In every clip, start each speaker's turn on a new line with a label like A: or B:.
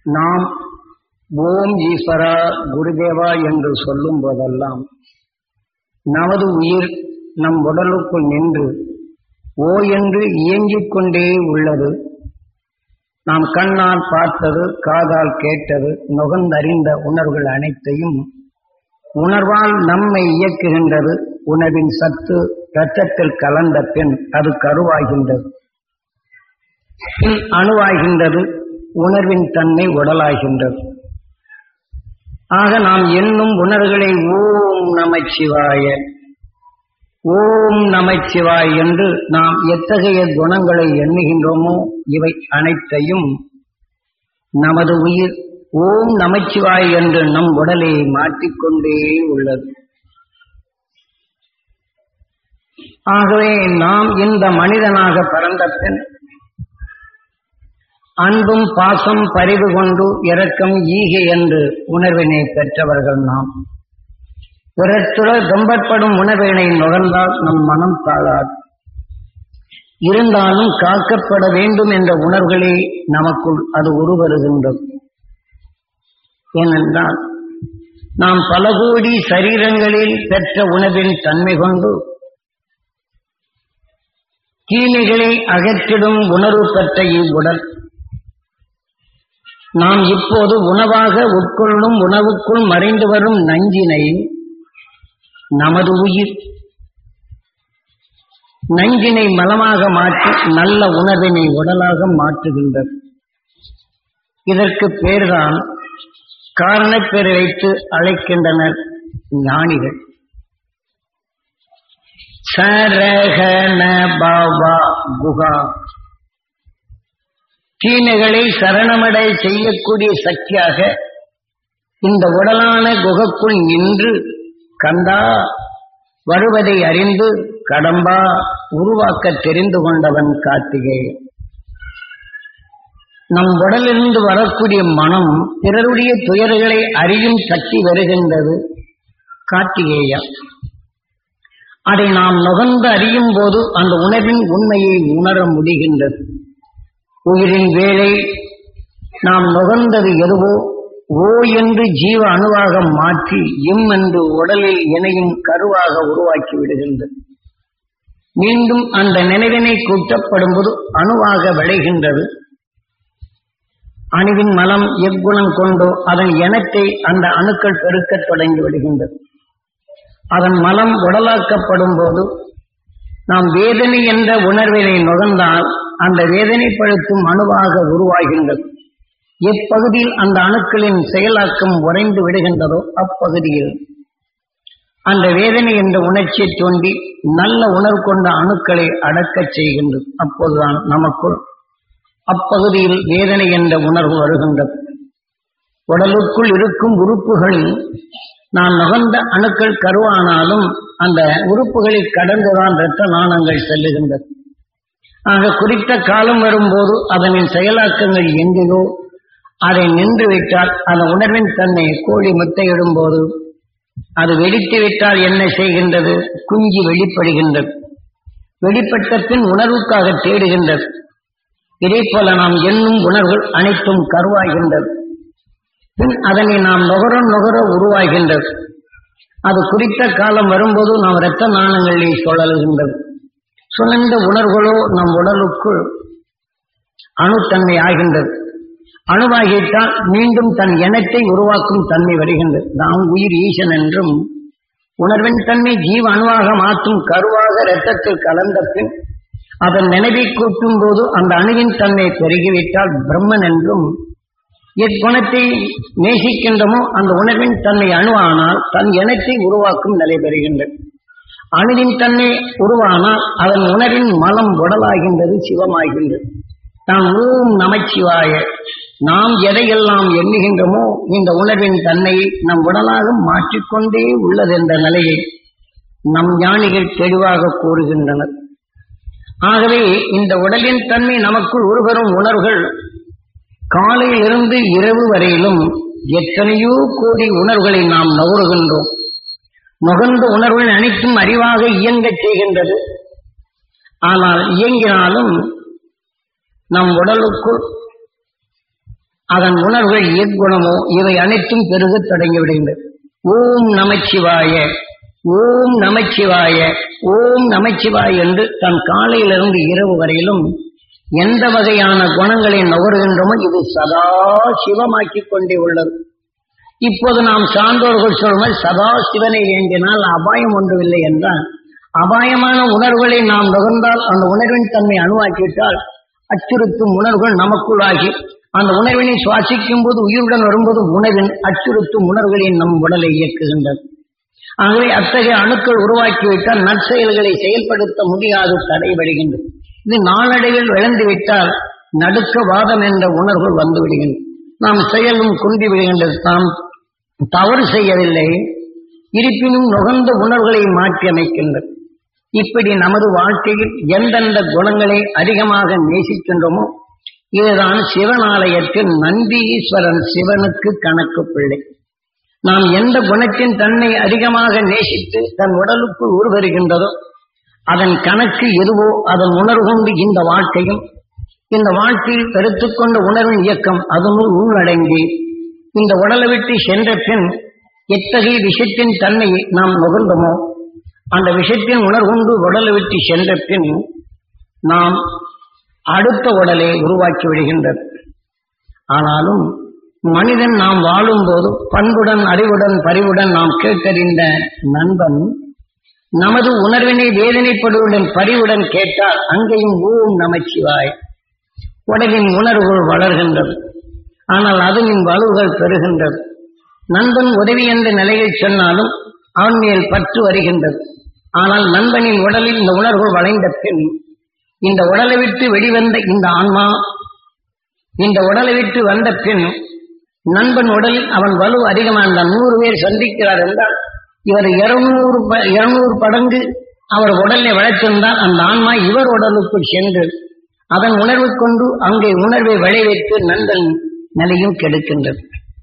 A: நாம் ஓம் ஈஸ்வரா குருதேவா என்று சொல்லும் போதெல்லாம் நமது உயிர் நம் உடலுக்குள் நின்று ஓ என்று இயங்கிக் கொண்டே உள்ளது நாம் கண்ணால் பார்த்தது காதால் கேட்டது நுகர்ந்தறிந்த உணர்வுகள் அனைத்தையும் உணர்வால் நம்மை இயக்குகின்றது உணவின் சத்து இரத்தத்தில் கலந்த பின் அது கருவாகின்றது பின் அணுவாகின்றது உணர்வின் தன்மை உடலாகின்றது ஆக நாம் எண்ணும் உணர்வுகளை ஓம் நமச்சிவாய ஓம் நமச்சிவாய் என்று நாம் எத்தகைய குணங்களை எண்ணுகின்றோமோ இவை அனைத்தையும் நமது உயிர் ஓம் நமச்சிவாய் என்று நம் உடலை மாற்றிக்கொண்டே உள்ளது ஆகவே நாம் இந்த மனிதனாக பிறந்த பின் அன்பும் பாசம் பரிவு கொண்டு இரக்கம் ஈகை என்று உணர்வினை பெற்றவர்கள் நாம் பிறற்றுடன் துன்பப்படும் உணர்வினை நுகர்ந்தால் நம் மனம் தாழாது இருந்தாலும் காக்கப்பட வேண்டும் என்ற உணர்வுகளே நமக்குள் அது உருவருகின்றது ஏனென்றால் நாம் பல கோடி சரீரங்களில் பெற்ற உணவின் தன்மை கொண்டு தீமைகளை அகற்றிடும் உணர்வு பெற்ற இவ்வுடல் நாம் இப்போது உணவாக உட்கொள்ளும் உணவுக்குள் மறைந்து வரும் நஞ்சினை நமது உயிர் நஞ்சினை மலமாக மாற்றி நல்ல உணர்வினை உடலாக மாற்றுகின்றது இதற்கு பேர்தான் காரணப்பேர் வைத்து அழைக்கின்றனர் ஞானிகள் சரகண பாபா குகா தீமைகளை சரணமடை செய்யக்கூடிய சக்தியாக இந்த உடலான குகைக்குள் நின்று கந்தா வருவதை அறிந்து கடம்பா உருவாக்க தெரிந்து கொண்டவன் கார்த்திகேயன் நம் உடலிருந்து வரக்கூடிய மனம் பிறருடைய துயர்களை அறியும் சக்தி வருகின்றது கார்த்திகேயா அதை நாம் நுகர்ந்து அறியும் போது அந்த உணர்வின் உண்மையை உணர முடிகின்றது உயிரின் வேலை நாம் நுகர்ந்தது எதுவோ ஓ என்று ஜீவ அணுவாக மாற்றி எம் என்று உடலில் இணையும் கருவாக உருவாக்கி விடுகின்றது மீண்டும் அந்த நினைவினை கூட்டப்படும் போது அணுவாக விளைகின்றது அணுவின் மலம் எக்குணம் கொண்டோ அதன் இனத்தை அந்த அணுக்கள் பெருக்கத் தொடங்கி விடுகின்றது அதன் மலம் உடலாக்கப்படும் போது நாம் வேதனை என்ற உணர்வினை நுகர்ந்தால் அந்த வேதனைப்படுத்தும் அணுவாக உருவாகின்றது எப்பகுதியில் அந்த அணுக்களின் செயலாக்கம் உறைந்து விடுகின்றதோ அப்பகுதியில் அந்த வேதனை என்ற உணர்ச்சியை தோண்டி நல்ல உணர்வு கொண்ட அணுக்களை அடக்கச் செய்கின்றது அப்போதுதான் நமக்குள் அப்பகுதியில் வேதனை என்ற உணர்வு வருகின்றது உடலுக்குள் இருக்கும் உறுப்புகளில் நான் நுகர்ந்த அணுக்கள் கருவானாலும் அந்த உறுப்புகளில் கடந்துதான் இரத்த நாணங்கள் செல்லுகின்றது ஆக குறித்த காலம் வரும்போது அதனின் செயலாக்கங்கள் எங்கேயோ அதை நின்று விட்டால் அந்த உணர்வின் தன்னை கோழி முட்டையிடும் போது அது வெடித்து விட்டால் என்ன செய்கின்றது குஞ்சு வெளிப்படுகின்றது வெளிப்பட்ட பின் உணர்வுக்காக தேடுகின்றது இதே போல நாம் எண்ணும் உணர்வுகள் அனைத்தும் கருவாகின்றது பின் அதனை நாம் நுகர நுகர உருவாகின்றது அது குறித்த காலம் வரும்போது நாம் இரத்த நாணங்களில் சுழல்கின்றது சுழந்த உணர்வுகளோ நம் உடலுக்குள் அணுத்தன்மை ஆகின்றது அணுவாகிவிட்டால் மீண்டும் தன் எண்ணத்தை உருவாக்கும் தன்மை வருகின்றது நாம் உயிர் ஈசன் என்றும் உணர்வின் தன்மை ஜீவ அணுவாக மாற்றும் கருவாக இரத்தத்தில் கலந்த பின் அதன் நினைவை கூட்டும் போது அந்த அணுவின் தன்மை பெருகிவிட்டால் பிரம்மன் என்றும் எக்குணத்தை நேசிக்கின்றமோ அந்த உணர்வின் தன்மை அணுவானால் தன் இனத்தை உருவாக்கும் நிலை பெறுகின்றது அணுவின் தன்மை உருவானால் அதன் உணர்வின் மலம் உடலாகின்றது சிவமாகின்றது நாம் ஓம் நமச்சிவாய நாம் எதையெல்லாம் எண்ணுகின்றோமோ இந்த உணர்வின் தன்மையை நம் உடலாக மாற்றிக்கொண்டே உள்ளது என்ற நிலையை நம் ஞானிகள் தெளிவாக கூறுகின்றனர் ஆகவே இந்த உடலின் தன்மை நமக்குள் உருவரும் உணர்வுகள் காலையிலிருந்து இரவு வரையிலும் எத்தனையோ கோடி உணர்வுகளை நாம் நுகருகின்றோம் நுகர்ந்த உணர்வுகள் அனைத்தும் அறிவாக இயங்கச் செய்கின்றது ஆனால் இயங்கினாலும் நம் உடலுக்குள் அதன் உணர்வுகள் எக்குணமோ இவை அனைத்தும் பெருகத் தொடங்கிவிடுகின்றது ஓம் நமச்சிவாய ஓம் நமச்சிவாய ஓம் நமச்சிவாய என்று தன் காலையிலிருந்து இரவு வரையிலும் எந்த வகையான குணங்களை நுகர்கின்றோமோ இது சதா சிவமாக்கிக் கொண்டே உள்ளது இப்போது நாம் சான்றோர்கள் சொல்வது சதா சிவனை வேண்டினால் அபாயம் ஒன்றுமில்லை என்றால் அபாயமான உணர்வுகளை நாம் நுகர்ந்தால் அந்த உணர்வின் தன்மை அணுவாக்கிவிட்டால் அச்சுறுத்தும் உணர்வுகள் நமக்குள்ளாகி அந்த உணர்வினை சுவாசிக்கும் போது உயிருடன் வரும்போது உணர்வின் அச்சுறுத்தும் உணர்வுகளின் நம் உடலை இயக்குகின்றது ஆகவே அத்தகைய அணுக்கள் உருவாக்கிவிட்டால் நற்செயல்களை செயல்படுத்த முடியாது தடைபடுகின்றது இது நாளடைவில் விளைந்துவிட்டால் நடுக்கவாதம் என்ற உணர்வு வந்து விடுகின்றது நாம் செயலும் குந்தி விடுகின்றது நாம் தவறு செய்யவில்லை இருப்பினும் நுகர்ந்த உணர்வுகளை மாற்றி அமைக்கின்றது இப்படி நமது வாழ்க்கையில் எந்தெந்த குணங்களை அதிகமாக நேசிக்கின்றோமோ இதுதான் சிவனாலயத்தில் நந்தீஸ்வரன் சிவனுக்கு கணக்கு பிள்ளை நாம் எந்த குணத்தின் தன்னை அதிகமாக நேசித்து தன் உடலுக்குள் உருவருகின்றதோ அதன் கணக்கு எதுவோ அதன் உணர்வு கொண்டு இந்த வாழ்க்கையும் இந்த வாழ்க்கையில் பெருத்துக்கொண்ட உணர்வின் இயக்கம் அதனுள் உள்ளடங்கி இந்த உடலை விட்டு சென்ற பின் எத்தகைய விஷயத்தின் தன்மையை நாம் நுகர்ந்தோமோ அந்த விஷயத்தின் உணர்வுண்டு உடலை விட்டு சென்ற பின் நாம் அடுத்த உடலை உருவாக்கி விடுகின்றது ஆனாலும் மனிதன் நாம் வாழும்போது பண்புடன் அறிவுடன் பரிவுடன் நாம் கேட்டறிந்த நண்பன் நமது உணர்வினை வேதனைப்படுவதுடன் பரிவுடன் கேட்டால் அங்கேயும் ஓம் நமச்சிவாய் உடலின் உணர்வுகள் வளர்கின்றது ஆனால் அதனின் வலுவுகள் பெறுகின்றது நண்பன் உதவி என்ற நிலையில் சொன்னாலும் அவன் மேல் பற்று வருகின்றது ஆனால் நண்பனின் உடலில் இந்த உணர்வுகள் வளைந்த பின் இந்த உடலை விட்டு வெளிவந்த இந்த ஆன்மா இந்த உடலை விட்டு வந்த பின் நண்பன் உடலில் அவன் வலு அதிகமான நூறு பேர் சந்திக்கிறார் என்றால் இவர் இருநூறு இருநூறு படங்கு அவர் உடலை வளைத்திருந்தால் அந்த ஆன்மா இவர் உடலுக்குள் சென்று அதன் உணர்வு கொண்டு அங்கே உணர்வை விளைவித்து நண்பன் நிலையும் கெடுக்கின்றது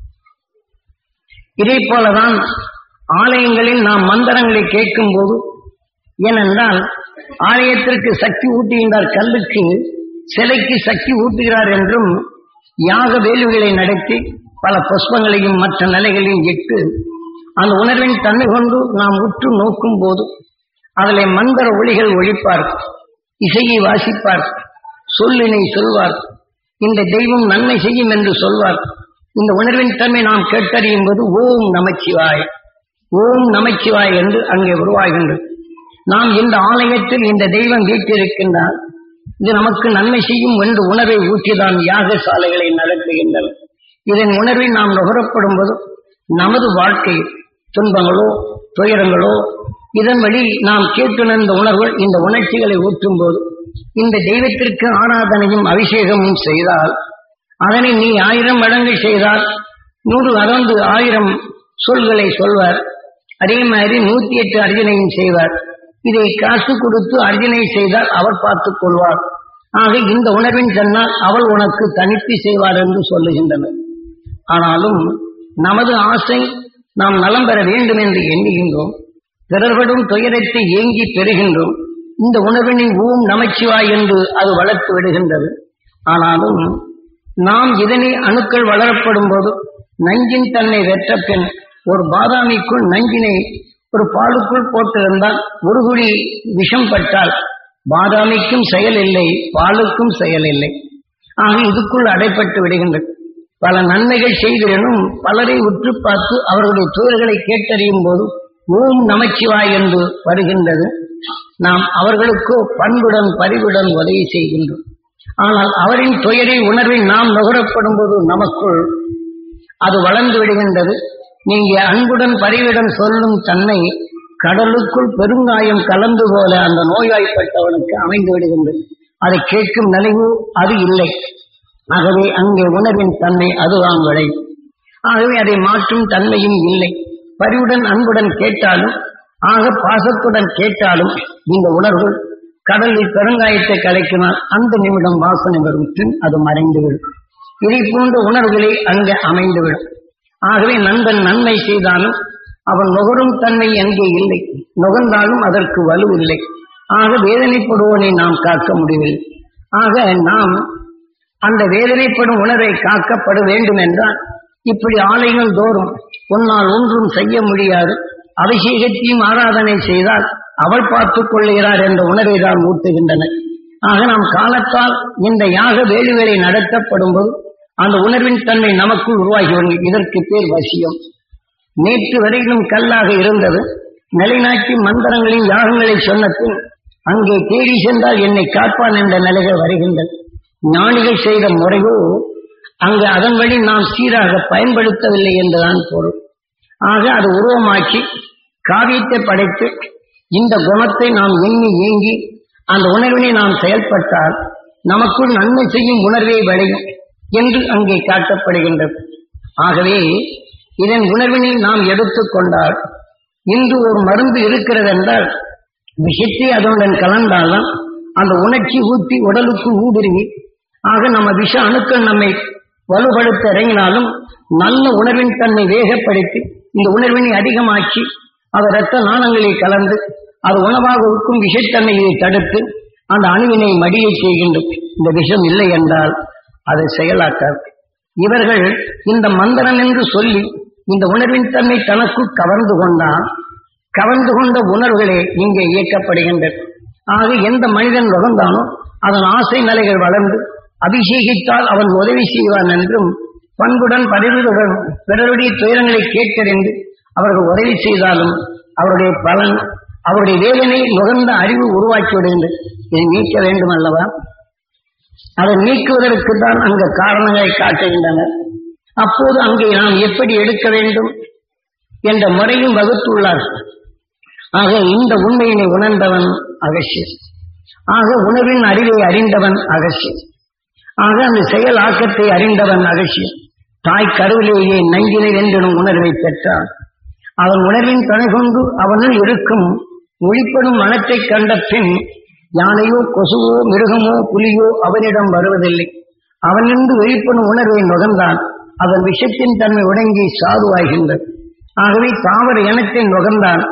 A: இதே போலதான் ஆலயங்களில் நாம் மந்திரங்களை கேட்கும் போது ஏனென்றால் ஆலயத்திற்கு சக்தி ஊட்டுகின்றார் கல்லுக்கு சிலைக்கு சக்தி ஊட்டுகிறார் என்றும் யாக வேலுகளை நடத்தி பல புஷ்பங்களையும் மற்ற நிலைகளையும் இட்டு அந்த உணர்வின் தன்மை கொண்டு நாம் உற்று நோக்கும் போது அதில் மந்திர ஒளிகள் ஒழிப்பார் இசையை வாசிப்பார் சொல்லினை சொல்வார் இந்த தெய்வம் நன்மை செய்யும் என்று சொல்வார் இந்த உணர்வின் தன்மை நாம் கேட்டறியும் போது ஓம் நமச்சிவாய் ஓம் நமச்சிவாய் என்று அங்கே உருவாகின்றது நாம் இந்த ஆலயத்தில் இந்த தெய்வம் வீட்டிருக்கின்றால் இது நமக்கு நன்மை செய்யும் என்று உணர்வை ஊற்றிதான் யாகசாலைகளை நடத்துகின்றன இதன் உணர்வை நாம் நுகரப்படும் போது நமது வாழ்க்கை துன்பங்களோ துயரங்களோ இதன் வழி நாம் கேட்டுணர்ந்த உணர்வுகள் இந்த உணர்ச்சிகளை ஊற்றும் போது இந்த தெய்வத்திற்கு ஆராதனையும் அபிஷேகமும் செய்தால் அதனை நீ ஆயிரம் மடங்கு செய்தால் நூறு அறந்து ஆயிரம் சொல்களை சொல்வார் அதே மாதிரி நூத்தி எட்டு அர்ஜனையும் செய்வார் இதை காசு கொடுத்து அர்ஜனை செய்தால் அவர் பார்த்துக் கொள்வார் ஆக இந்த உணர்வின் சொன்னால் அவள் உனக்கு தனித்து செய்வார் என்று சொல்லுகின்றனர் ஆனாலும் நமது ஆசை நாம் நலம் பெற வேண்டும் என்று எண்ணுகின்றோம் பிறர்படும் துயரத்தை ஏங்கி பெறுகின்றோம் இந்த உணர்வினை ஊம் நமச்சிவாய் என்று அது வளர்த்து விடுகின்றது ஆனாலும் நாம் இதனை அணுக்கள் வளரப்படும் போது நஞ்சின் தன்னை வெற்ற பின் ஒரு பாதாமிக்குள் நஞ்சினை ஒரு பாலுக்குள் போட்டிருந்தால் ஒரு குழி விஷம் பட்டால் பாதாமிக்கும் செயல் இல்லை பாலுக்கும் செயல் இல்லை ஆக இதுக்குள் அடைப்பட்டு விடுகின்றது பல நன்மைகள் செய்திடனும் பலரை உற்று பார்த்து அவர்களுடைய துயர்களை கேட்டறியும் போது ஓம் நமச்சிவாய் என்று வருகின்றது நாம் அவர்களுக்கோ பண்புடன் பரிவுடன் உதவி செய்கின்றோம் ஆனால் அவரின் துயரை உணர்வை நாம் நுகரப்படும் போது நமக்குள் அது வளர்ந்து விடுகின்றது நீங்க அன்புடன் பரிவுடன் சொல்லும் தன்னை கடலுக்குள் பெருங்காயம் கலந்து போல அந்த நோய்வாய்ப்பட்டவனுக்கு அமைந்து விடுகின்றது அதை கேட்கும் நிலைவு அது இல்லை ஆகவே அங்கே உணர்வின் தன்மை அதுதான் விளை ஆகவே அதை மாற்றும் தன்மையும் இல்லை பரிவுடன் அன்புடன் கேட்டாலும் ஆக பாசத்துடன் கேட்டாலும் இந்த உணர்வு கடலில் பெருங்காயத்தை கலைக்கினால் அந்த நிமிடம் வாசனை வரும் பின் அது மறைந்துவிடும் இதை போன்ற உணர்வுகளை அங்கே அமைந்துவிடும் ஆகவே நண்பன் நன்மை செய்தாலும் அவன் நுகரும் தன்மை அங்கே இல்லை நுகர்ந்தாலும் அதற்கு வலு இல்லை ஆக வேதனைப்படுவோனை நாம் காக்க முடியவில்லை ஆக நாம் அந்த வேதனைப்படும் உணர்வை காக்கப்பட வேண்டும் என்றால் இப்படி ஆலயங்கள் தோறும் உன்னால் ஒன்றும் செய்ய முடியாது அபிஷேகத்தையும் ஆராதனை செய்தால் அவள் பார்த்துக் கொள்கிறார் என்ற உணர்வை தான் ஊட்டுகின்றனர் ஆக நாம் காலத்தால் இந்த யாக வேலுவேலை நடத்தப்படும் போது அந்த உணர்வின் தன்மை நமக்குள் உருவாகி வரும் இதற்கு பேர் வசியம் நேற்று வரையிலும் கல்லாக இருந்தது நிலைநாட்டி மந்திரங்களின் யாகங்களை சொன்னபின் அங்கே தேடி சென்றால் என்னை காப்பான் என்ற நிலைகள் வருகின்றது ஞானிகள் செய்த முறையோ அங்கு அதன் வழி நாம் சீராக பயன்படுத்தவில்லை என்றுதான் பொருள் ஆக அது உருவமாக்கி காவியத்தை படைத்து இந்த குணத்தை நாம் எண்ணி ஏங்கி அந்த உணர்வினை நாம் செயல்பட்டால் நமக்குள் நன்மை செய்யும் உணர்வே விளையும் என்று அங்கே காட்டப்படுகின்றது ஆகவே இதன் உணர்வினை நாம் எடுத்துக்கொண்டால் இன்று ஒரு மருந்து இருக்கிறது என்றால் விஷத்தை அதனுடன் கலந்தால்தான் அந்த உணர்ச்சி ஊற்றி உடலுக்கு ஊடுருவி ஆக நம்ம விஷ அணுக்கள் நம்மை வலுப்படுத்த இறங்கினாலும் நல்ல உணர்வின் தன்மை வேகப்படுத்தி இந்த உணர்வினை அதிகமாக்கி அது இரத்த நாணங்களில் கலந்து அது உணவாக உட்கும் விஷத்தன்மையை தடுத்து அந்த அணுவினை மடிய செய்கின்றது இந்த விஷம் இல்லை என்றால் அதை செயலாக்காது இவர்கள் இந்த மந்திரம் என்று சொல்லி இந்த உணர்வின் தன்மை தனக்கு கவர்ந்து கொண்டால் கவர்ந்து கொண்ட உணர்வுகளே இங்கே இயக்கப்படுகின்றது ஆக எந்த மனிதன் நுகர்ந்தானோ அதன் ஆசை நிலைகள் வளர்ந்து அபிஷேகித்தால் அவன் உதவி செய்வான் என்றும் பண்புடன் பதவியுடன் பிறருடைய துயரங்களை கேட்டறிந்து அவர்கள் உதவி செய்தாலும் அவருடைய பலன் அவருடைய வேதனை நுகர்ந்த அறிவு உருவாக்கி விடுகின்றது இதை நீக்க வேண்டும் அல்லவா அதை நீக்குவதற்கு தான் அங்க காரணங்களை காட்டுகின்றனர் அப்போது அங்கே நாம் எப்படி எடுக்க வேண்டும் என்ற முறையும் வகுத்துள்ளார்கள் ஆக இந்த உண்மையினை உணர்ந்தவன் அகசியம் ஆக உணவின் அறிவை அறிந்தவன் அகசியம் ஆக அந்த செயல் ஆக்கத்தை அறிந்தவன் அகசியம் தாய் கருவிலேயே நங்கினர் என்றும் உணர்வை பெற்றான் அவன் உணர்வின் துணை கொண்டு அவனுள் இருக்கும் ஒளிப்படும் மனத்தை கண்ட பின் யானையோ கொசுவோ மிருகமோ புலியோ அவனிடம் வருவதில்லை அவனிருந்து வெளிப்படும் உணர்வை நுகர்ந்தான் அவன் விஷத்தின் தன்மை உடங்கி சாதுவாகின்றது ஆகவே தாவர இனத்தை நுகர்ந்தான்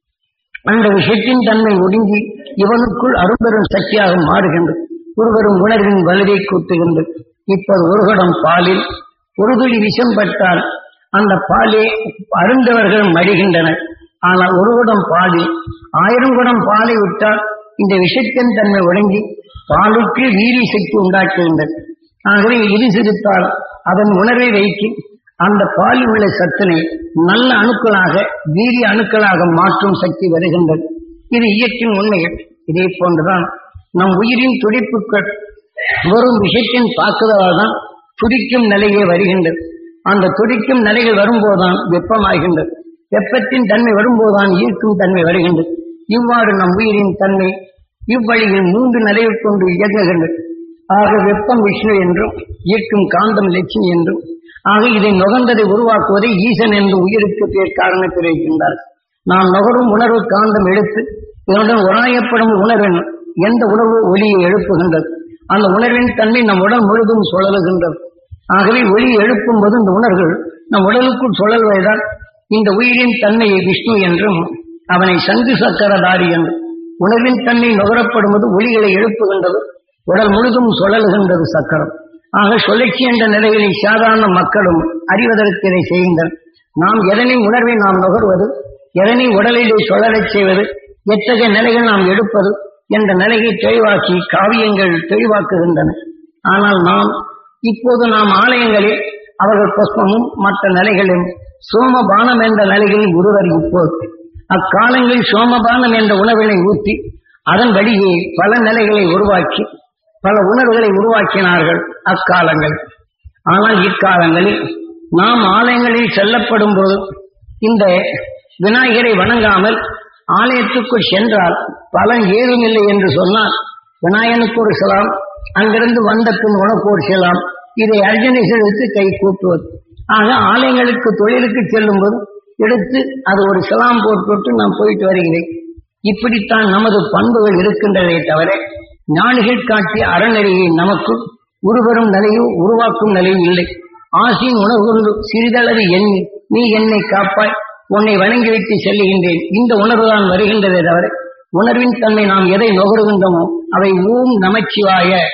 A: அந்த விஷயத்தின் தன்மை ஒடுங்கி இவனுக்குள் அரும்பெரும் சக்தியாக மாறுகின்றது ஒருவரும் உணர்வின் வலுவை கூட்டுகின்றது இப்போது ஒரு குடம் பாலில் ஒரு துளி விஷம் பட்டால் அந்த பாலே அருந்தவர்கள் மடிகின்றனர் ஆனால் ஒரு குடம் பாலில் ஆயிரம் குடம் பாலை விட்டால் இந்த விஷத்தின் தன்மை ஒடுங்கி பாலுக்கு வீரி சக்தி உண்டாக்குகின்றது ஆகவே இது சிரித்தால் அதன் உணர்வை வைத்து அந்த பாலில் உள்ள சத்தினை நல்ல அணுக்களாக வீரிய அணுக்களாக மாற்றும் சக்தி வருகின்றது இது இயற்கையின் உண்மைகள் இதே போன்றுதான் நம் உயிரின் துடிப்புகள் வரும் விஷயத்தின் தாக்குதலால் தான் துடிக்கும் நிலையே வருகின்றது அந்த துடிக்கும் நிலைகள் வரும்போதுதான் வெப்பமாகின்றது வெப்பத்தின் தன்மை வரும்போதுதான் ஈர்க்கும் தன்மை வருகின்றது இவ்வாறு நம் உயிரின் தன்மை இவ்வழியில் மூன்று நிலையை கொண்டு இயங்குகின்றது ஆக வெப்பம் விஷ்ணு என்றும் ஈர்க்கும் காந்தம் லட்சுமி என்றும் ஆக இதை நுகர்ந்ததை உருவாக்குவதை ஈசன் என்று உயிருக்கு பேர் காரணத்தில் இருக்கின்றார் நாம் நுகரும் உணர்வு காந்தம் எடுத்து இதனுடன் உராயப்படும் உணர்வின் எந்த உணர்வு ஒளியை எழுப்புகின்றது அந்த உணர்வின் தன்மை நம் உடல் முழுதும் சுழலுகின்றது ஆகவே ஒளி எழுப்பும் போது இந்த உணர்வுகள் நம் உடலுக்குள் சுழல்வதுதான் இந்த உயிரின் தன்மையை விஷ்ணு என்றும் அவனை சங்கு சக்கரதாரி என்றும் உணர்வின் தன்மை நுகரப்படுவது ஒளிகளை எழுப்புகின்றது உடல் முழுதும் சுழலுகின்றது சக்கரம் ஆக சுழற்சி என்ற நிலைகளில் சாதாரண மக்களும் அறிவதற்கு இதை செய்கின்றனர் நாம் எதனை உணர்வை நாம் நுகர்வது எதனை உடலிலே சுழலச் செய்வது எத்தகைய நிலைகள் நாம் எடுப்பது என்ற நிலையை தெளிவாக்கி காவியங்கள் தெளிவாக்குகின்றன ஆனால் நாம் இப்போது நாம் ஆலயங்களில் அவர்கள் புஷ்பமும் மற்ற நிலைகளும் சோமபானம் என்ற நிலைகளில் ஒருவர் இப்போது அக்காலங்களில் சோமபானம் என்ற உணவினை ஊற்றி அதன் வழியே பல நிலைகளை உருவாக்கி பல உணர்வுகளை உருவாக்கினார்கள் அக்காலங்கள் ஆனால் இக்காலங்களில் நாம் ஆலயங்களில் செல்லப்படும் போது இந்த விநாயகரை வணங்காமல் ஆலயத்துக்குள் சென்றால் பலன் ஏதும் இல்லை என்று சொன்னால் விநாயகனுக்கு ஒரு செலாம் அங்கிருந்து வந்த பின் உனக்கு ஒரு செலாம் இதை அர்ஜனை செலுத்து கை கூட்டுவது ஆக ஆலயங்களுக்கு தொழிலுக்கு செல்லும் போது எடுத்து அது ஒரு செலாம் போட்டு நான் போயிட்டு வருகிறேன் இப்படித்தான் நமது பண்புகள் இருக்கின்றதே தவிர ஞானிகள் காட்டிய அறநெறியை நமக்கு உருவரும் நிலையோ உருவாக்கும் நிலையும் இல்லை ஆசையின் உணவு கொண்டு சிறிதளவு எண்ணி நீ என்னை காப்பாய் உன்னை வணங்கி வைத்து செல்லுகின்றேன் இந்த உணர்வுதான் வருகின்றதே தவிர உணர்வின் தன்மை நாம் எதை நுகருகின்றோமோ அவை ஊம் நமச்சிவாய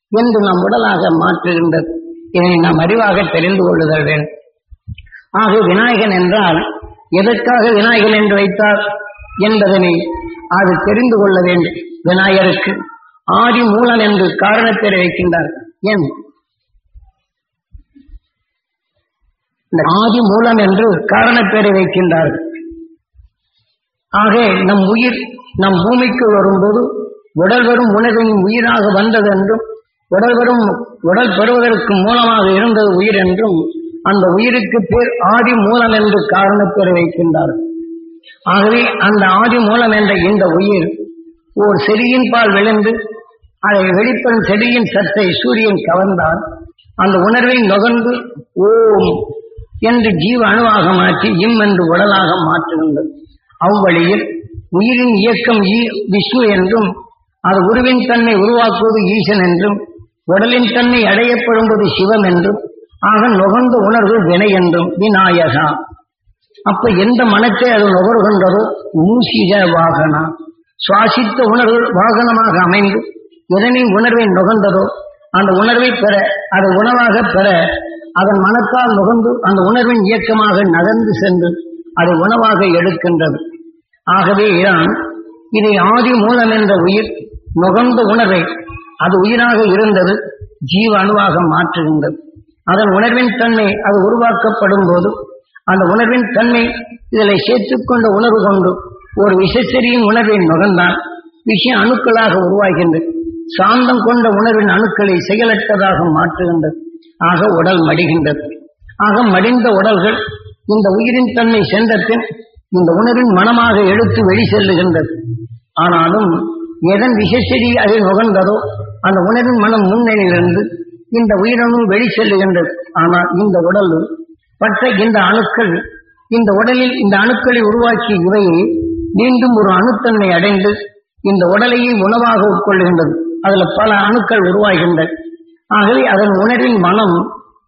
A: என்று நம் உடலாக மாற்றுகின்றது இதனை நாம் அறிவாக தெரிந்து கொள்ளுதல் வேண்டும் ஆக விநாயகன் என்றால் எதற்காக விநாயகன் என்று வைத்தார் என்பதனை அது தெரிந்து கொள்ள வேண்டும் விநாயகருக்கு ஆதி மூலன் என்று காரணப்பேரை வைக்கின்றார் ஏன் இந்த ஆதி மூலம் என்று காரணப்பேரை வைக்கின்றார்கள் ஆக நம் உயிர் நம் பூமிக்கு வரும்போது உடல் வரும் உணவின் உயிராக வந்தது என்றும் உடல் வரும் உடல் பெறுவதற்கு மூலமாக இருந்தது உயிர் என்றும் அந்த உயிருக்கு பேர் ஆதி மூலம் என்று காரணப்பேரை வைக்கின்றார்கள் ஆகவே அந்த ஆதி மூலம் என்ற இந்த உயிர் ஓர் செடியின் பால் விழுந்து அதை வெளிப்படும் செடியின் சத்தை சூரியன் கவர்ந்தால் அந்த உணர்வை நுகர்ந்து ஓம் என்று ஜீவ அணுவாக மாற்றி இம் என்று உடலாக மாற்றுகின்றது அவ்வழியில் உயிரின் இயக்கம் ஈ- விஷ்ணு என்றும் அது உருவின் தன்னை உருவாக்குவது ஈசன் என்றும் உடலின் தன்னை அடையப்படும்போது சிவம் என்றும் ஆக நுகர்ந்த உணர்வு வினை என்றும் விநாயகா அப்ப எந்த மனத்தை அது நுகர்கின்றதோ மூசிக வாகனா சுவாசித்த உணர்வு வாகனமாக அமைந்து எதனை உணர்வை நுகர்ந்ததோ அந்த உணர்வை பெற அதை உணவாக பெற அதன் மனத்தால் நுகர்ந்து அந்த உணர்வின் இயக்கமாக நகர்ந்து சென்று அதை உணவாக எடுக்கின்றது ஆகவே தான் இதை ஆதி மூலம் என்ற உயிர் நுகர்ந்த உணர்வை அது உயிராக இருந்தது ஜீவ அணுவாக மாற்றுகின்றது அதன் உணர்வின் தன்மை அது உருவாக்கப்படும் போது அந்த உணர்வின் தன்மை இதில் சேர்த்துக்கொண்ட உணர்வு கொண்டு ஒரு விஷச்செறியின் உணர்வை நுகர்ந்தால் விஷய அணுக்களாக உருவாகின்றது சாந்தம் கொண்ட உணர்வின் அணுக்களை செயலற்றதாக மாற்றுகின்றது ஆக உடல் மடிகின்றது ஆக மடிந்த உடல்கள் இந்த உயிரின் தன்மை சென்ற பின் இந்த உணர்வின் மனமாக எடுத்து வெளி செல்லுகின்றது ஆனாலும் எதன் விஷச்செடி அதில் நுகர்ந்ததோ அந்த உணர்வின் மனம் முன்னிலையிலிருந்து இந்த உயிரணு வெளி செல்லுகின்றது ஆனால் இந்த உடல் பட்ட இந்த அணுக்கள் இந்த உடலில் இந்த அணுக்களை உருவாக்கிய இவையை மீண்டும் ஒரு அணுத்தன்மை அடைந்து இந்த உடலையே உணவாக உட்கொள்கின்றது அதுல பல அணுக்கள் உருவாகின்றன ஆகவே அதன் உணர்வின் மனம்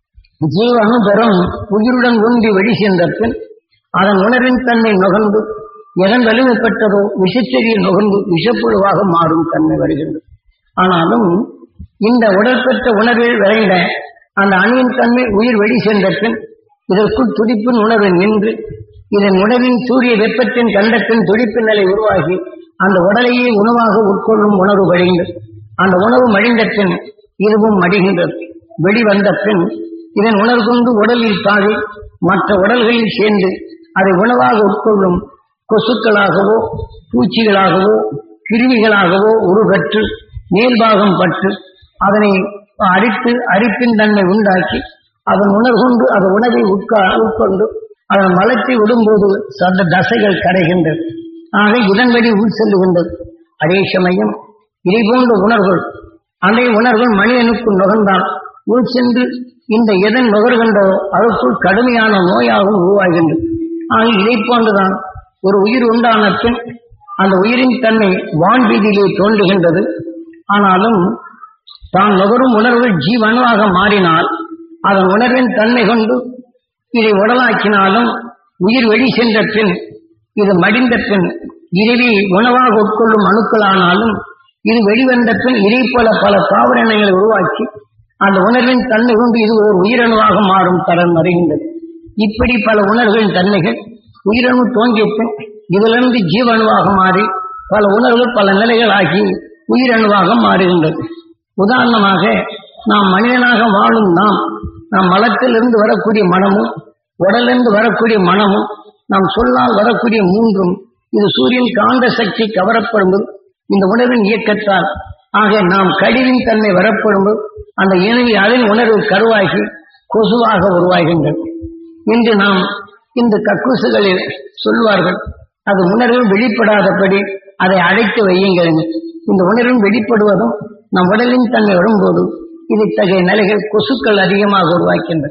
A: ஜீவ அணு பெறும் உயிருடன் ஒன்றி வெளி சென்ற பின் அதன் உணர்வின் தன்மை நுகர்ந்து எதன் வலிமை பெற்றதோ விஷச்செடியை நுகர்ந்து விஷப்புழுவாக மாறும் தன்மை வருகின்றது ஆனாலும் இந்த உடல் பெற்ற உணர்வில் விளைந்த அந்த அணுவின் தன்மை உயிர் வெளி சென்ற பின் இதற்குள் துடிப்பின் உணர்வு நின்று இதன் உணவின் சூரிய வெப்பத்தின் கண்டத்தின் துடிப்பு நிலை உருவாகி அந்த உடலையே உணவாக உட்கொள்ளும் உணர்வு வழிந்தது அந்த உணவு மடிந்த பின் இதுவும் மடிகின்றது வெளிவந்த பின் இதன் உணர்வு கொண்டு உடலில் தாவி மற்ற உடல்களில் சேர்ந்து அதை உணவாக உட்கொள்ளும் கொசுக்களாகவோ பூச்சிகளாகவோ கிருமிகளாகவோ உருவற்று மேல்பாகம் பற்று அதனை அரித்து அரிப்பின் தன்மை உண்டாக்கி அதன் உணர்கொண்டு அது உணவை உட்கா உட்கொண்டு அதன் மலத்தை விடும்போது அந்த தசைகள் கரைகின்றது ஆக இதன்படி உள் செல்லுகின்றது அதே சமயம் இதை போன்ற உணர்வுகள் அதே உணர்வுகள் மனிதனுக்கு நுகர்ந்தான் உள் சென்று இந்த எதன் நுகர்கின்றதோ அதற்குள் கடுமையான நோயாகவும் உருவாகின்றது ஆக இதை போன்றுதான் ஒரு உயிர் உண்டான பின் அந்த உயிரின் தன்மை வான்வீதியிலே தோன்றுகின்றது ஆனாலும் தான் நுகரும் உணர்வு ஜீவனுவாக மாறினால் அதன் உணர்வின் தன்மை கொண்டு இதை உடலாக்கினாலும் உயிர் வெளி சென்ற பின் இது மடிந்த பின் இறைவி உணவாக உட்கொள்ளும் அணுக்களானாலும் இது வெளிவந்த பின் இதை போல பல தாவர இனங்களை உருவாக்கி அந்த உணர்வின் தன்மை கொண்டு இது ஒரு உயிரணுவாக மாறும் தரம் வருகின்றது இப்படி பல உணர்வுகளின் தன்மைகள் உயிரணு தோன்றிய பின் இதிலிருந்து ஜீவணுவாக மாறி பல உணர்வுகள் பல நிலைகளாகி உயிரணுவாக மாறுகின்றது உதாரணமாக நாம் மனிதனாக வாழும் நாம் நாம் மலத்திலிருந்து வரக்கூடிய மனமும் உடலிருந்து வரக்கூடிய மனமும் நாம் சொல்லால் வரக்கூடிய மூன்றும் இது சூரியன் காந்த சக்தி கவரப்படும்போது இந்த உணர்வின் இயக்கத்தால் ஆக நாம் கழிவின் தன்மை வரப்படும்போது அந்த இணைவி அதன் உணர்வு கருவாகி கொசுவாக உருவாகின்றது இன்று நாம் இந்த கக்கூசுகளில் சொல்வார்கள் அது உணர்வும் வெளிப்படாதபடி அதை அழைத்து வையுங்கள் என்று. இந்த உணர்வும் வெளிப்படுவதும் நம் உடலின் தன்மை வரும்போது இது இத்தகைய நிலைகள் கொசுக்கள் அதிகமாக உருவாக்கின்றன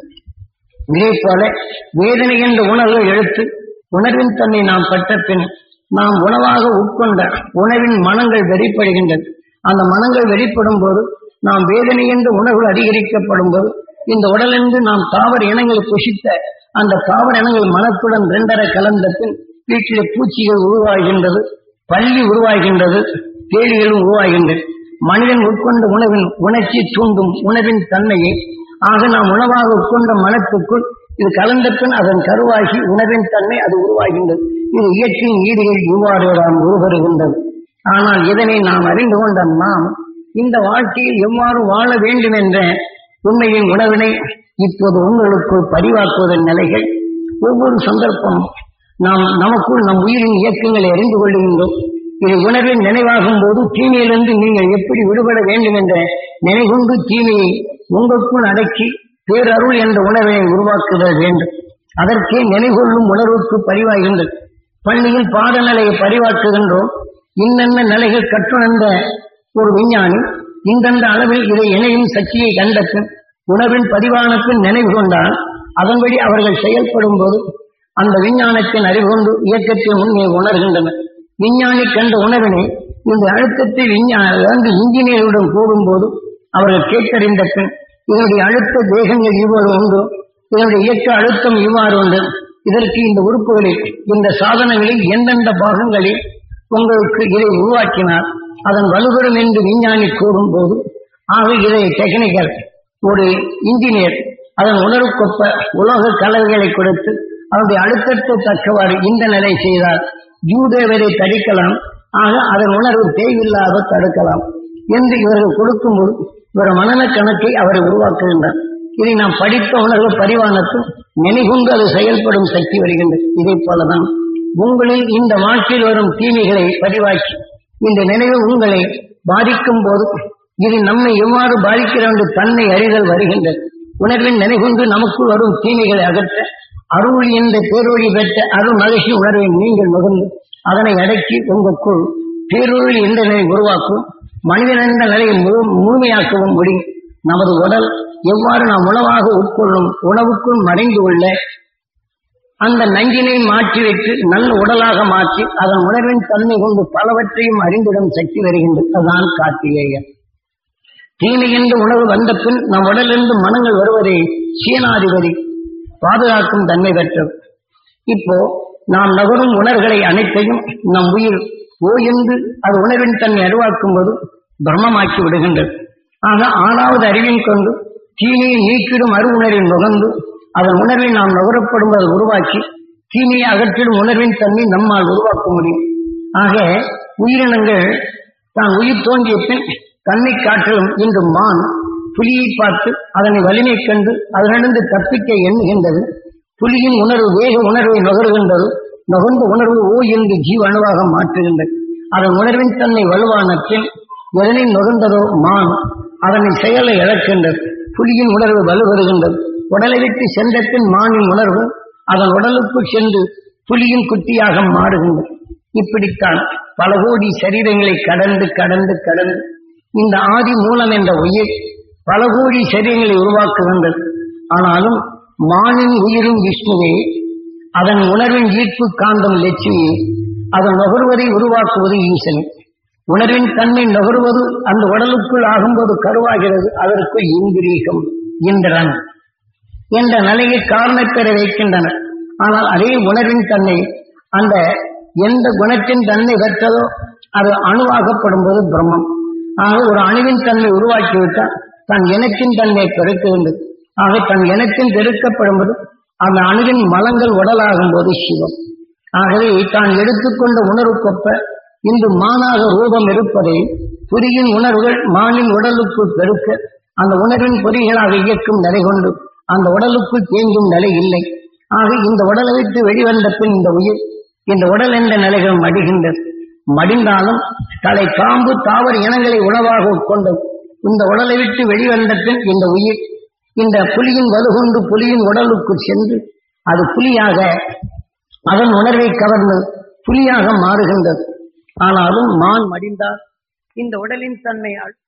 A: இதே போல வேதனை என்ற உணர்வை எடுத்து உணர்வின் தன்மை நாம் பெற்ற பின் நாம் உணவாக உட்கொண்ட உணவின் மனங்கள் வெளிப்படுகின்றது அந்த மனங்கள் வெளிப்படும் போது நாம் வேதனை என்ற உணர்வு அதிகரிக்கப்படும் போது இந்த உடலிருந்து நாம் தாவர இனங்கள் புஷித்த அந்த தாவர இனங்கள் மனத்துடன் ரெண்டரை கலந்த பின் வீட்டிலே பூச்சிகள் உருவாகின்றது பள்ளி உருவாகின்றது தேடிகளும் உருவாகின்றது மனிதன் உட்கொண்ட உணவின் உணர்ச்சி தூண்டும் உணவின் தன்மையை ஆக நாம் உணவாக உட்கொண்ட மனத்துக்குள் இது கலந்த பின் அதன் கருவாகி உணவின் தன்மை அது உருவாகின்றது இது இயற்கையின் ஈடுகள் இவ்வாறு நாம் உருவருகின்றது ஆனால் இதனை நாம் அறிந்து கொண்ட நாம் இந்த வாழ்க்கையில் எவ்வாறு வாழ வேண்டும் என்ற உண்மையின் உணவினை இப்போது உங்களுக்குள் பதிவாக்குவதன் நிலைகள் ஒவ்வொரு சந்தர்ப்பம் நாம் நமக்குள் நம் உயிரின் இயக்கங்களை அறிந்து கொள்கின்றோம் இது உணர்வின் நினைவாகும் போது தீமையிலிருந்து நீங்கள் எப்படி விடுபட வேண்டும் என்ற நினைகொண்டு தீமையை உங்களுக்குள் அடக்கி பேரருள் என்ற உணர்வை உருவாக்குதல் வேண்டும் அதற்கே நினைகொள்ளும் உணர்வுக்கு பதிவாகின்றது பள்ளியில் பாடநிலையை பதிவாக்குகின்றோம் இன்னென்ன நிலைகள் கற்றுணர்ந்த ஒரு விஞ்ஞானி இந்தந்த அளவில் இதை இணையும் சக்தியை கண்ட பின் உணர்வின் பதிவான பின் நினைவு கொண்டால் அதன்படி அவர்கள் செயல்படும் போது அந்த விஞ்ஞானத்தின் அறிவு கொண்டு இயக்கத்தை முன்னே உணர்கின்றனர் விஞ்ஞானி கண்ட உணர்வினை இந்த அழுத்தத்தை விஞ்ஞான வந்து இன்ஜினியருடன் கூடும்போது அவர்கள் கேட்டறிந்த பின் இதனுடைய அழுத்த தேகங்கள் இவ்வாறு உண்டு இதனுடைய இயக்க அழுத்தம் இவ்வாறு உண்டு இதற்கு இந்த உறுப்புகளில் இந்த சாதனங்களில் எந்தெந்த பாகங்களில் உங்களுக்கு இதை உருவாக்கினார் அதன் வலுபெறும் என்று விஞ்ஞானி கூறும்போது ஆக இதை டெக்னிக்கல் ஒரு இன்ஜினியர் அதன் உணர்வுக்கொப்ப உலோக கலவைகளை கொடுத்து அவருடைய அழுத்தத்தை தக்கவாறு இந்த நிலை செய்தார் ஜூதேவரை தடுக்கலாம் ஆக அதன் உணர்வு தேவையில்லாத தடுக்கலாம் என்று இவர்கள் கொடுக்கும்போது இவர் மனன கணக்கை அவரை உருவாக்குகின்றார் இதை நாம் படித்த உணர்வு பரிவானத்தும் நினைகுண்டு அது செயல்படும் சக்தி வருகின்றது இதை போலதான் உங்களில் இந்த வாழ்க்கையில் வரும் தீமைகளை பதிவாக்கி இந்த நினைவு உங்களை பாதிக்கும் போது இது நம்மை எவ்வாறு பாதிக்கிறது என்று தன்னை அறிதல் வருகின்றது உணர்வின் நினைவுண்டு நமக்கு வரும் தீமைகளை அகற்ற அருள் என்ற பேரொழி பெற்ற அருள் மகிழ்ச்சி உணர்வை நீங்கள் நுகர்ந்து அதனை அடக்கி உங்களுக்குள் பேரொழி என்ற நிலை உருவாக்கும் மனிதன் என்ற நிலையை முழு முழுமையாக்கவும் முடியும் நமது உடல் எவ்வாறு நாம் உணவாக உட்கொள்ளும் உணவுக்குள் மறைந்து கொள்ள அந்த நஞ்சினை மாற்றி வைத்து நல்ல உடலாக மாற்றி அதன் உணர்வின் தன்மை கொண்டு பலவற்றையும் அறிந்திடும் சக்தி வருகின்றது அதுதான் கார்த்திகேயன் தீமை என்ற உணவு வந்த பின் நம் உடலிருந்து மனங்கள் வருவதை சீனாதிபதி பாதுகாக்கும் தன்மை பெற்றது இப்போ நாம் நகரும் உணர்வுகளை அனைத்தையும் நம் உயிர் ஓ என்று அது உணர்வின் தன்மை அறிவாக்கும் போது பிரம்மமாக்கி விடுகின்றது ஆக ஆறாவது அறிவின் கொண்டு தீமையை நீக்கிடும் அரு உணர்வின் நுகர்ந்து அதன் உணர்வை நாம் நுகரப்படும் அதை உருவாக்கி தீமையை அகற்றிடும் உணர்வின் தன்மை நம்மால் உருவாக்க முடியும் ஆக உயிரினங்கள் தான் உயிர் தோன்றிய பின் தன்னை காட்டிலும் இன்று மான் புலியை பார்த்து அதனை வலிமை கண்டு அதனிடந்து தப்பிக்க எண்ணுகின்றது புலியின் உணர்வு வேக உணர்வை நுகர்கின்றது நுகர்ந்த உணர்வு ஓ என்று ஜீவ அணுவாக மாற்றுகின்றது அதன் உணர்வின் தன்னை வலுவான பின் எதனை நுகர்ந்ததோ மான் அதனை செயலை இழக்கின்றது புலியின் உணர்வு வலுவருகின்றது உடலை விட்டு சென்ற பின் மானின் உணர்வு அதன் உடலுக்குள் சென்று புலியின் குட்டியாக மாறுகின்றது இப்படித்தான் பல கோடி சரீரங்களை கடந்து கடந்து கடந்து இந்த ஆதி மூலம் என்ற உயிர் பல கோடி சரீரங்களை உருவாக்குகின்றது ஆனாலும் மானின் உயிரும் விஷ்ணுவே அதன் உணர்வின் ஈர்ப்பு காந்தம் லட்சுமி அதன் நுகர்வதை உருவாக்குவது ஈசன் உணர்வின் தன்மை நுகர்வது அந்த உடலுக்குள் ஆகும்போது கருவாகிறது அதற்கு இந்திரீகம் இந்திரன் என்ற நிலையை காரணப்பெற வைக்கின்றனர் ஆனால் அதே உணர்வின் தன்மை அந்த எந்த குணத்தின் தன்மை பெற்றதோ அது அணுவாகப்படும் போது பிரம்மம் ஆக ஒரு அணுவின் தன்மை உருவாக்கிவிட்டால் தன் இனத்தின் தன்மை பெருக்குகின்றது ஆக தன் இனத்தின் பெருக்கப்படும் போது அந்த அணுவின் மலங்கள் உடலாகும் போது சிவம் ஆகவே தான் எடுத்துக்கொண்ட உணர்வுக்கொப்ப இன்று மானாக ரூபம் இருப்பதை புரியின் உணர்வுகள் மானின் உடலுக்குள் பெருக்க அந்த உணர்வின் பொறிகளாக இயக்கும் நிலை கொண்டு அந்த உடலுக்குள் தேங்கும் நிலை இல்லை ஆக இந்த உடலை விட்டு வெளிவந்த பின் இந்த உயிர் இந்த உடல் என்ற நிலைகள் மடிகின்றது மடிந்தாலும் தலை காம்பு தாவர இனங்களை உணவாக உட்கொண்டது இந்த உடலை விட்டு வெளிவந்த பின் இந்த உயிர் இந்த புலியின் வலுகொண்டு புலியின் உடலுக்குள் சென்று அது புலியாக அதன் உணர்வை கவர்ந்து புலியாக மாறுகின்றது ஆனாலும் மான் மடிந்தால் இந்த உடலின் தன்மை அழ்-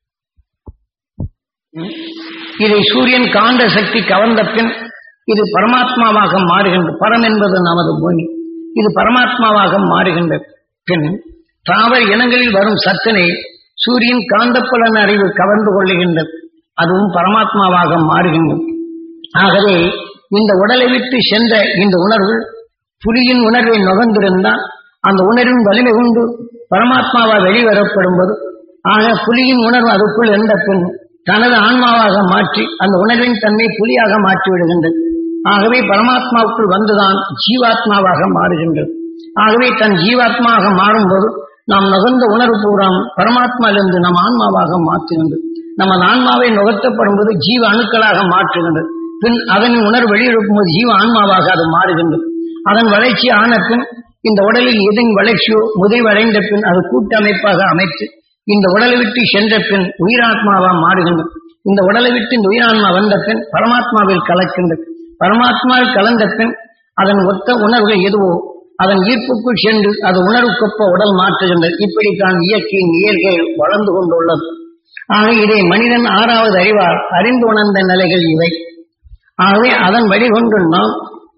A: இதை சூரியன் காந்த சக்தி கவர்ந்த பின் இது பரமாத்மாவாக மாறுகின்றது பரம் என்பது நமது பூமி இது பரமாத்மாவாக மாறுகின்றது பின் தாவர இனங்களில் வரும் சத்தினை சூரியன் காந்தப்புலன் அறிவு கவர்ந்து கொள்ளுகின்றது அதுவும் பரமாத்மாவாக மாறுகின்றது ஆகவே இந்த உடலை விட்டு சென்ற இந்த உணர்வு புலியின் உணர்வை நுகர்ந்திருந்தால் அந்த உணர்வின் வலிமை கொண்டு பரமாத்மாவா வெளிவரப்படும் போது ஆக புலியின் உணர்வு அதுக்குள் இருந்த பின் தனது ஆன்மாவாக மாற்றி அந்த உணர்வின் தன்மை புலியாக மாற்றி விடுகின்றது ஆகவே பரமாத்மாவுக்குள் வந்துதான் ஜீவாத்மாவாக மாறுகின்றது ஆகவே தன் ஜீவாத்மாவாக மாறும்போது நாம் நுகர்ந்த உணர்வு பூராம் பரமாத்மாவிலிருந்து நம் ஆன்மாவாக மாற்றுகின்றது நமது ஆன்மாவை நுகர்த்தப்படும் போது ஜீவ அணுக்களாக மாற்றுகின்றது பின் அதனின் உணர்வு வெளியிடும் போது ஜீவ ஆன்மாவாக அது மாறுகின்றது அதன் வளர்ச்சி ஆன பின் இந்த உடலில் எதன் வளர்ச்சியோ முதிர்வடைந்த பின் அது கூட்டமைப்பாக அமைத்து இந்த உடலை விட்டு சென்ற பின் உயிராத்மாவா மாறுகின்றது இந்த உடலை விட்டு இந்த உயிராத்மா வந்த பின் பரமாத்மாவில் கலக்கின்றது பரமாத்மாவில் கலந்த பின் அதன் ஒத்த உணர்வுகள் எதுவோ அதன் ஈர்ப்புக்குள் சென்று அது உணர்வுக்கொப்ப உடல் மாற்றுகின்றது இப்படித்தான் இயற்கையின் இயற்கை வளர்ந்து கொண்டுள்ளது ஆக இதை மனிதன் ஆறாவது அறிவார் அறிந்து உணர்ந்த நிலைகள் இவை ஆகவே அதன் வழிகொண்டு நாம்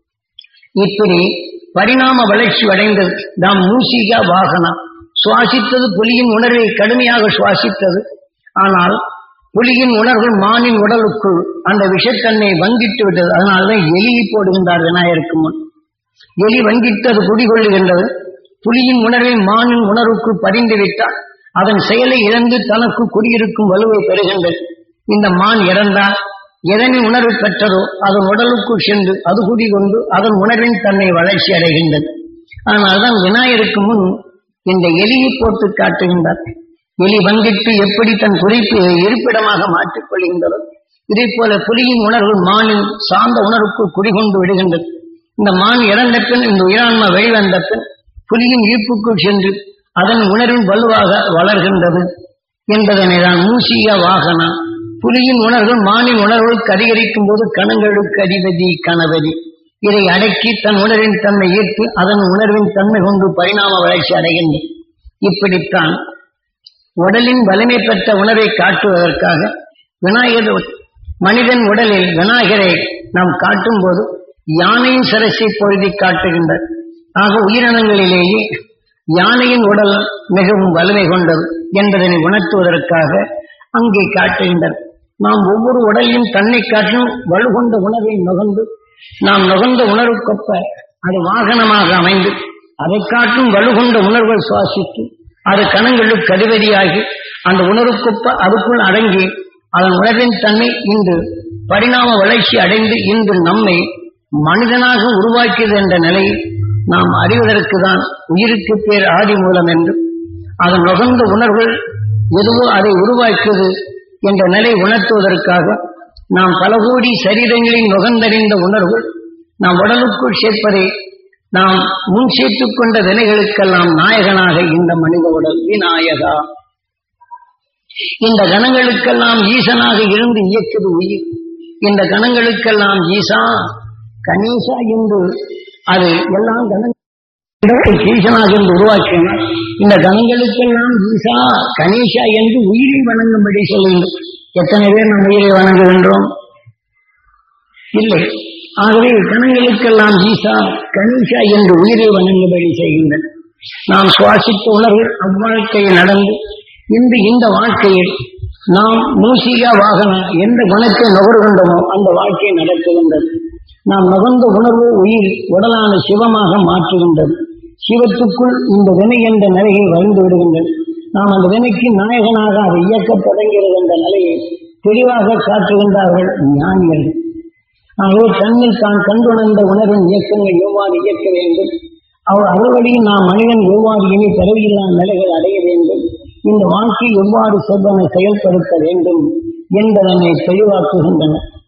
A: இப்படி பரிணாம வளர்ச்சி அடைந்தது நாம் மூசிகா வாகனம் சுவாசித்தது புலியின் உணர்வை கடுமையாக சுவாசித்தது ஆனால் புலியின் உணர்வு மானின் உடலுக்குள் அந்த விஷத்தன்மை வங்கிட்டு விட்டது அதனால்தான் எலியை போடுகின்றார் விநாயகருக்கு முன் எலி வங்கிட்டு அது குடிகொள்ளுகின்றது புலியின் உணர்வை மானின் உணர்வுக்குள் பதிந்து விட்டால் அதன் செயலை இழந்து தனக்கு குடியிருக்கும் வலுவை பெறுகின்றது இந்த மான் இறந்தால் எதனின் உணர்வு பெற்றதோ அதன் உடலுக்குள் சென்று அது குடிகொண்டு அதன் உணர்வின் தன்னை வளர்ச்சி அடைகின்றது ஆனால்தான் விநாயகருக்கு முன் இந்த எலியை போட்டு காட்டுகின்றார் எலி வங்கிட்டு எப்படி தன் குறிப்பு இருப்பிடமாக மாற்றிக் கொள்கின்றதோ இதே போல புலியின் உணர்வு மானின் சார்ந்த உணர்வுக்குள் குடிகொண்டு விடுகின்றது இந்த மான் இறந்த பின் இந்த உயிரான்மா வெளிவந்த பின் புலியின் ஈர்ப்புக்குள் சென்று அதன் உணர்வின் வலுவாக வளர்கின்றது என்பதனை தான் மூசிக வாகனா புலியின் உணர்வு மானின் உணர்வுகளுக்கு அதிகரிக்கும் போது கணங்களுக்கு அதிபதி கணபதி இதை அடக்கி தன் உணர்வின் தன்மை ஈர்த்து அதன் உணர்வின் தன்மை கொண்டு பரிணாம வளர்ச்சி அடைகின்றது இப்படித்தான் உடலின் வலிமை பெற்ற உணர்வை காட்டுவதற்காக விநாயகர் மனிதன் உடலில் விநாயகரை நாம் காட்டும் போது யானையின் சரசை பொழுதி காட்டுகின்றார் ஆக உயிரினங்களிலேயே யானையின் உடல் மிகவும் வலிமை கொண்டது என்பதனை உணர்த்துவதற்காக அங்கே காட்டுகின்றார் நாம் ஒவ்வொரு உடலையும் தன்னை காட்டிலும் வலுகொண்ட உணர்வை நுகர்ந்து நாம் நுகர்ந்த உணர்வுக்கொப்ப அது வாகனமாக அமைந்து அதை காட்டும் வலுகொண்ட உணர்வுகள் சுவாசித்து அது கணங்களுக்கு அதிபதியாகி அந்த உணர்வுக்கொப்ப அதுக்குள் அடங்கி அதன் உணர்வின் தன்மை இன்று பரிணாம வளர்ச்சி அடைந்து இன்று நம்மை மனிதனாக உருவாக்கியது என்ற நிலையில் நாம் அறிவதற்கு தான் உயிருக்கு பேர் ஆதி மூலம் என்று அதன் நுகர்ந்த உணர்வுகள் எதுவோ அதை உருவாக்கியது என்ற நிலை உணர்த்துவதற்காக நாம் பல கோடி சரீரங்களில் நுகர்ந்தறிந்த உணர்வுகள் நாம் உடலுக்குள் சேர்ப்பதை நாம் முன் சேர்த்துக் கொண்ட வினைகளுக்கெல்லாம் நாயகனாக இந்த மனித உடல் விநாயகா இந்த கணங்களுக்கெல்லாம் ஈசனாக இருந்து இயக்குது உயிர் இந்த கணங்களுக்கெல்லாம் ஈசா கணேசா என்று அது எல்லாம் கணங்கள் ஈசனாக என்று உருவாக்கினார் இந்த கணங்களுக்கெல்லாம் ஈசா கணேசா என்று உயிரை வணங்கும்படி சொல்லுங்கள் எத்தனை பேர் நம் உயிரை வணங்குகின்றோம் இல்லை ஆகவே கணங்களுக்கெல்லாம் ஈசா கணேசா என்று உயிரை வணங்கும்படி செய்கின்றன நாம் சுவாசித்த உணர்வு அவ்வாழ்க்கையில் நடந்து இன்று இந்த வாழ்க்கையில் நாம் மூசிகா வாகன எந்த குணத்தை நுகர்கின்றோமோ அந்த வாழ்க்கையை நடத்துகின்றது நாம் நுகர்ந்த உணர்வு உயிர் உடலான சிவமாக மாற்றுகின்றது சிவத்துக்குள் இந்த வினை என்ற நிலையை வழிந்து விடுகின்றது நாம் அந்த வினைக்கு நாயகனாக அது இயக்கத் தொடங்கிறது என்ற நிலையை தெளிவாக காட்டுகின்றார்கள் ஞானிகள் ஆகவே தன்னில் தான் கண்டுணர்ந்த உணர்வின் இயக்கங்கள் எவ்வாறு இயக்க வேண்டும் அவர் அறுவடையில் நாம் மனிதன் எவ்வாறு இனி பிறவியில்லா நிலைகள் அடைய வேண்டும் இந்த வாழ்க்கை எவ்வாறு செவ்வனை செயல்படுத்த வேண்டும் என்பதனை தெளிவாக்குகின்றன